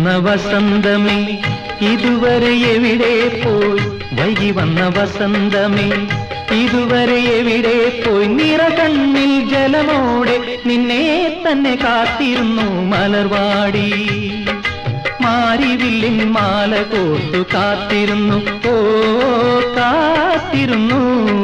വസന്തമേ ഇതുവരെ എവിടെ പോയി വൈകി വന്ന വസന്തമേ ഇതുവരെ എവിടെ പോയി നിറ കണ്ണിൽ ജലമോടെ നിന്നെ തന്നെ കാത്തിരുന്നു മലർവാടി മാരിവില്ലിൻ മാല കോർത്തു കാത്തിരുന്നു ഓ കാത്തിരുന്നു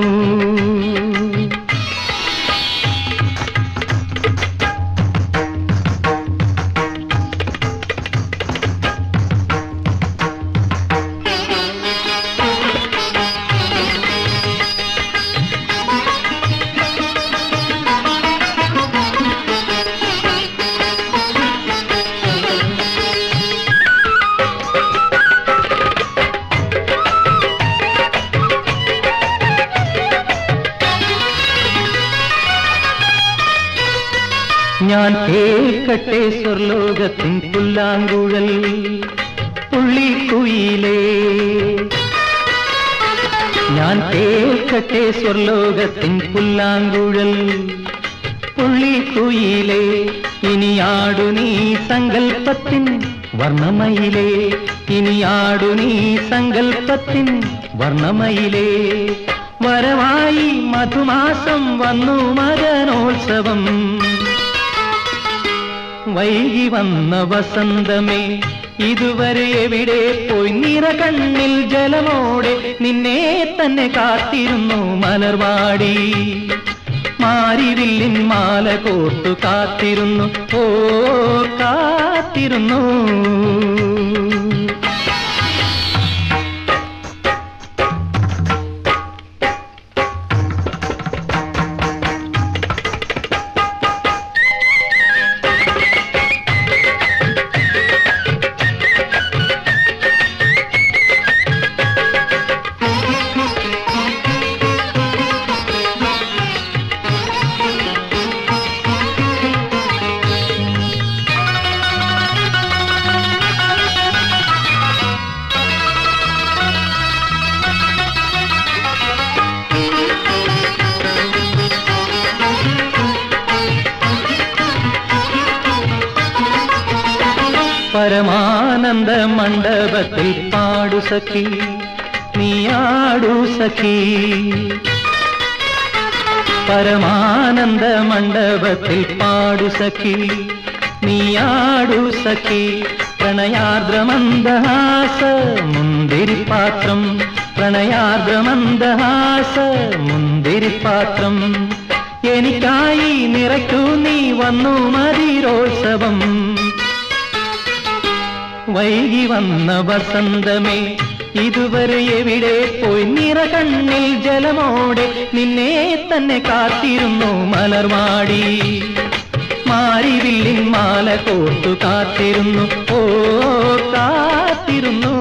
ഞാൻ കേൾക്കട്ടെ സ്വർലോകത്തിൻ പുല്ലാങ്കുഴൽ പുള്ളിക്കുയിലേ ഞാൻ കേൾക്കട്ടെ സ്വർലോകത്തിൻ പുല്ലാങ്കുഴൽ പുള്ളിക്കുയിലേ ഇനിയാടു നീ സങ്കൽപ്പത്തിൻ വർണ്ണമയിലേ ഇനിയാടു നീ സങ്കൽപ്പത്തിൻ വർണ്ണമയിലേ വരവായി മധുമാസം വന്നു മകനോത്സവം വൈകി വന്ന വസന്തമേ ഇതുവരെ എവിടെ പോയി നിറ കണ്ണിൽ ജലമോടെ നിന്നെ തന്നെ കാത്തിരുന്നു മലർവാടി മാരിവില്ലിൻ മാല കോർത്തു കാത്തിരുന്നു ഓ കാത്തിരുന്നു പരമാനന്ദ മണ്ഡപത്തിൽ പാടു സഖി നീയാടു സഖി പരമാനന്ദ മണ്ഡപത്തിൽ പാടു സഖി നീയാടു സഖി പ്രണയാർദ്രമന്ദഹാസ മുന്തിരിപ്പാത്രം പ്രണയാർദ്രമന്ദഹാസ മുന്തിരിപ്പാത്രം എനിക്കായി നിറയ്ക്കൂ നീ വന്നു മതിരോത്സവം വൈകി വന്ന വസന്തമേ ഇതുവരെ എവിടെ പോയി നിറ കണ്ണിൽ ജലമോടെ നിന്നെ തന്നെ കാത്തിരുന്നു മലർവാടി മാരിവില്ലിൻ മാല കോർത്തു കാത്തിരുന്നു ഓ കാത്തിരുന്നു